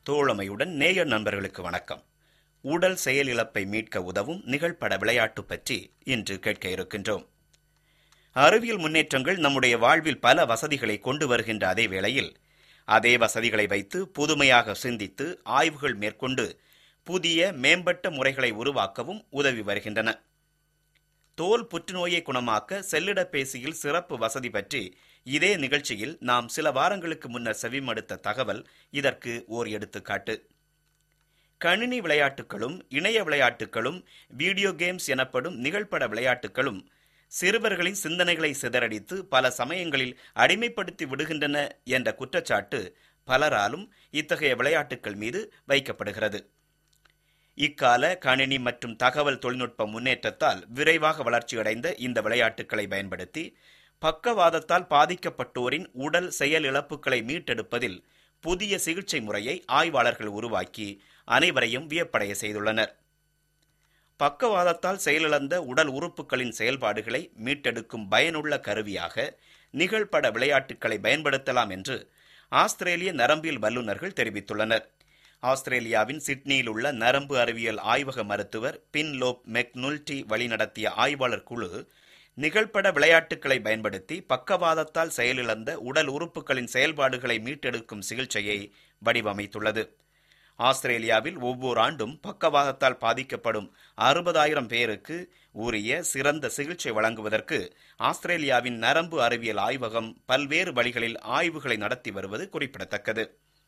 தோழமையுடன் நேயர் நண்பர்களுக்கு வணக்கம் உடல் செயலிழப்பை மீட்க உதவும் நிகழ்பட விளையாட்டு பற்றி இன்று கேட்க இருக்கின்றோம் அறிவியல் முன்னேற்றங்கள் நம்முடைய வாழ்வில் பல வசதிகளை கொண்டு வருகின்ற அதே வேளையில் அதே வசதிகளை வைத்து புதுமையாக சிந்தித்து ஆய்வுகள் மேற்கொண்டு புதிய மேம்பட்ட முறைகளை உருவாக்கவும் உதவி வருகின்றன தோல் புற்றுநோயை குணமாக்க செல்லிடப்பேசியில் சிறப்பு வசதி பற்றி இதே நிகழ்ச்சியில் நாம் சில வாரங்களுக்கு முன்னர் செவிமடுத்த தகவல் இதற்கு ஓர் எடுத்துக்காட்டு கணினி விளையாட்டுகளும் இணைய விளையாட்டுகளும் வீடியோ கேம்ஸ் எனப்படும் நிகழ்பட விளையாட்டுகளும் சிறுவர்களின் சிந்தனைகளை சிதறடித்து பல சமயங்களில் அடிமைப்படுத்தி விடுகின்றன என்ற குற்றச்சாட்டு பலராலும் இத்தகைய விளையாட்டுகள் மீது வைக்கப்படுகிறது இக்கால கணினி மற்றும் தகவல் தொழில்நுட்ப முன்னேற்றத்தால் விரைவாக வளர்ச்சியடைந்த இந்த விளையாட்டுகளை பயன்படுத்தி பக்கவாதத்தால் பாதிக்கப்பட்டோரின் உடல் செயல் இழப்புகளை மீட்டெடுப்பதில் புதிய சிகிச்சை முறையை ஆய்வாளர்கள் உருவாக்கி அனைவரையும் வியப்படைய செய்துள்ளனர் பக்கவாதத்தால் செயலிழந்த உடல் உறுப்புகளின் செயல்பாடுகளை மீட்டெடுக்கும் பயனுள்ள கருவியாக நிகழ்பட விளையாட்டுகளை பயன்படுத்தலாம் என்று ஆஸ்திரேலிய நரம்பியல் வல்லுநர்கள் தெரிவித்துள்ளனர் ஆஸ்திரேலியாவின் சிட்னியில் உள்ள நரம்பு அறிவியல் ஆய்வக மருத்துவர் பின்லோப் மெக்னுல்டி வழிநடத்திய ஆய்வாளர் குழு நிகழ்பட விளையாட்டுகளை பயன்படுத்தி பக்கவாதத்தால் செயலிழந்த உடல் உறுப்புகளின் செயல்பாடுகளை மீட்டெடுக்கும் சிகிச்சையை வடிவமைத்துள்ளது ஆஸ்திரேலியாவில் ஒவ்வொரு ஆண்டும் பக்கவாதத்தால் பாதிக்கப்படும் அறுபதாயிரம் பேருக்கு உரிய சிறந்த சிகிச்சை வழங்குவதற்கு ஆஸ்திரேலியாவின் நரம்பு அறிவியல் ஆய்வகம் பல்வேறு வழிகளில் ஆய்வுகளை நடத்தி வருவது குறிப்பிடத்தக்கது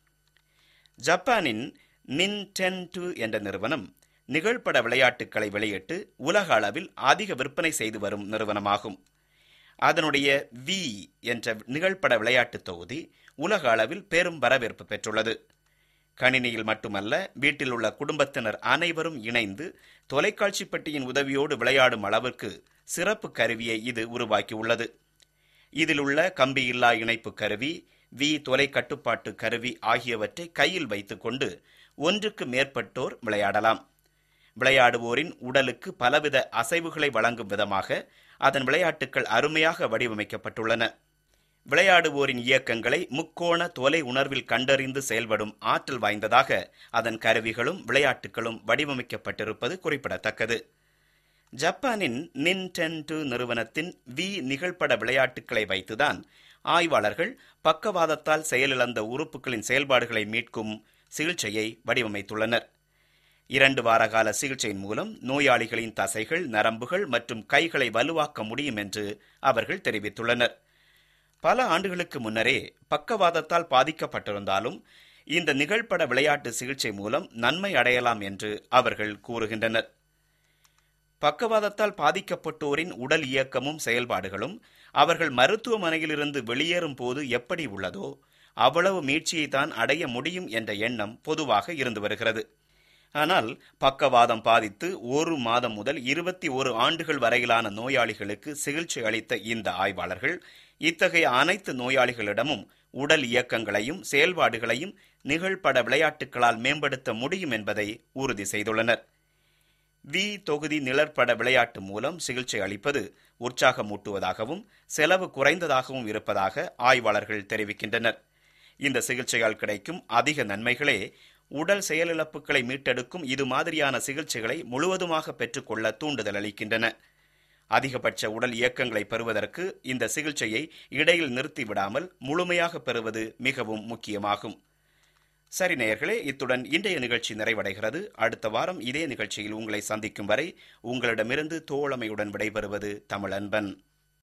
ஜப்பானின் நின்டென்டு என்ற நிறுவனம் நிகழ்பட விளையாட்டுகளை வெளியிட்டு உலக அளவில் அதிக விற்பனை செய்து வரும் நிறுவனமாகும் அதனுடைய வி என்ற நிகழ்பட விளையாட்டு தொகுதி உலக அளவில் பெரும் வரவேற்பு பெற்றுள்ளது கணினியில் மட்டுமல்ல வீட்டில் உள்ள குடும்பத்தினர் அனைவரும் இணைந்து தொலைக்காட்சி பெட்டியின் உதவியோடு விளையாடும் அளவிற்கு சிறப்பு கருவியை இது உருவாக்கியுள்ளது இதில் உள்ள கம்பியில்லா இணைப்பு கருவி வி தொலை கட்டுப்பாட்டு கருவி ஆகியவற்றை கையில் வைத்துக்கொண்டு ஒன்றுக்கு மேற்பட்டோர் விளையாடலாம் விளையாடுவோரின் உடலுக்கு பலவித அசைவுகளை வழங்கும் விதமாக அதன் விளையாட்டுகள் அருமையாக வடிவமைக்கப்பட்டுள்ளன விளையாடுவோரின் இயக்கங்களை முக்கோண தொலை உணர்வில் கண்டறிந்து செயல்படும் ஆற்றல் வாய்ந்ததாக அதன் கருவிகளும் விளையாட்டுகளும் வடிவமைக்கப்பட்டிருப்பது குறிப்பிடத்தக்கது ஜப்பானின் நின்டென்டு நிறுவனத்தின் வி நிகழ்பட விளையாட்டுகளை வைத்துதான் ஆய்வாளர்கள் பக்கவாதத்தால் செயலிழந்த உறுப்புகளின் செயல்பாடுகளை மீட்கும் சிகிச்சையை வடிவமைத்துள்ளனர் இரண்டு வார கால சிகிச்சையின் மூலம் நோயாளிகளின் தசைகள் நரம்புகள் மற்றும் கைகளை வலுவாக்க முடியும் என்று அவர்கள் தெரிவித்துள்ளனர் பல ஆண்டுகளுக்கு முன்னரே பக்கவாதத்தால் பாதிக்கப்பட்டிருந்தாலும் இந்த நிகழ்பட விளையாட்டு சிகிச்சை மூலம் நன்மை அடையலாம் என்று அவர்கள் கூறுகின்றனர் பக்கவாதத்தால் பாதிக்கப்பட்டோரின் உடல் இயக்கமும் செயல்பாடுகளும் அவர்கள் மருத்துவமனையிலிருந்து வெளியேறும் போது எப்படி உள்ளதோ அவ்வளவு மீட்சியை தான் அடைய முடியும் என்ற எண்ணம் பொதுவாக இருந்து வருகிறது ஆனால் பக்கவாதம் பாதித்து ஒரு மாதம் முதல் இருபத்தி ஒரு ஆண்டுகள் வரையிலான நோயாளிகளுக்கு சிகிச்சை அளித்த இந்த ஆய்வாளர்கள் இத்தகைய அனைத்து நோயாளிகளிடமும் உடல் இயக்கங்களையும் செயல்பாடுகளையும் நிகழ்பட விளையாட்டுகளால் மேம்படுத்த முடியும் என்பதை உறுதி செய்துள்ளனர் வி தொகுதி நிழற்பட விளையாட்டு மூலம் சிகிச்சை அளிப்பது உற்சாகமூட்டுவதாகவும் செலவு குறைந்ததாகவும் இருப்பதாக ஆய்வாளர்கள் தெரிவிக்கின்றனர் இந்த சிகிச்சையால் கிடைக்கும் அதிக நன்மைகளே உடல் செயலிழப்புகளை மீட்டெடுக்கும் இது மாதிரியான சிகிச்சைகளை முழுவதுமாக பெற்றுக்கொள்ள தூண்டுதல் அளிக்கின்றன அதிகபட்ச உடல் இயக்கங்களை பெறுவதற்கு இந்த சிகிச்சையை இடையில் நிறுத்திவிடாமல் முழுமையாக பெறுவது மிகவும் முக்கியமாகும் சரி நேயர்களே இத்துடன் இன்றைய நிகழ்ச்சி நிறைவடைகிறது அடுத்த வாரம் இதே நிகழ்ச்சியில் உங்களை சந்திக்கும் வரை உங்களிடமிருந்து தோழமையுடன் விடைபெறுவது தமிழன்பன்